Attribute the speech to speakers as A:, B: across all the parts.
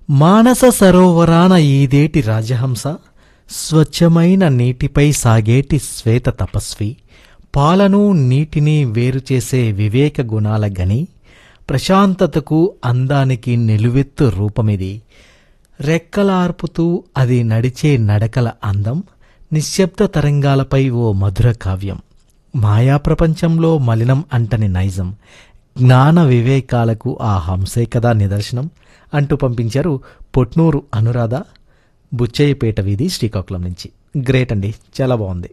A: మానస సరోవరాన ఈదేటి రాజహంస స్వచ్ఛమైన నీటిపై సాగేటి శ్వేత తపస్వి పాలను నీటిని వేరు చేసే వివేక గుణాల గని ప్రశాంతతకు అందానికి నిలువెత్తు రూపమిది రెక్కలార్పుతూ అది నడిచే నడకల అందం నిశ్శబ్ద తరంగాలపై ఓ మధుర కావ్యం మాయా ప్రపంచంలో మలినం అంటని నైజం జ్ఞాన వివేకాలకు ఆ హంసే కదా నిదర్శనం అంటూ పంపించారు పొట్నూరు అనురాధ బుచ్చయ్యపేట వీధి శ్రీకాకుళం నుంచి గ్రేట్ అండి చాలా బాగుంది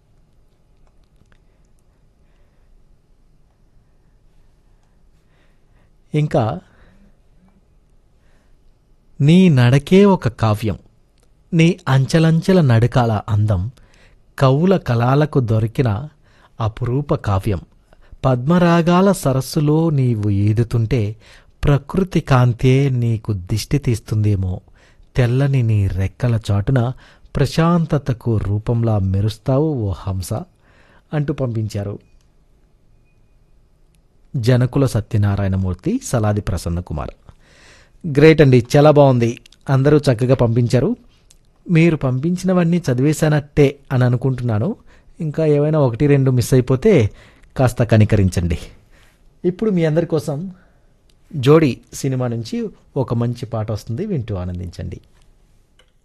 A: ఇంకా నీ నడకే ఒక కావ్యం నీ అంచెలంచెల నడకాల అందం కవుల కళాలకు దొరికిన అపురూప కావ్యం పద్మరాగాల సరస్సులో నీవు ఈదుతుంటే ప్రకృతి కాంతే నీకు దిష్టి తీస్తుందేమో తెల్లని నీ రెక్కల చాటున ప్రశాంతతకు రూపంలా మెరుస్తావు ఓ హంస అంటూ పంపించారు జనకుల సత్యనారాయణమూర్తి సలాది ప్రసన్న కుమార్ గ్రేట్ అండి చాలా బాగుంది అందరూ చక్కగా పంపించారు మీరు పంపించినవన్నీ చదివేశానట్టే అని అనుకుంటున్నాను ఇంకా ఏవైనా ఒకటి రెండు మిస్ అయిపోతే కాస్త కనికరించండి ఇప్పుడు మీ అందరి కోసం జోడీ సినిమా నుంచి ఒక మంచి పాట వస్తుంది వింటూ ఆనందించండి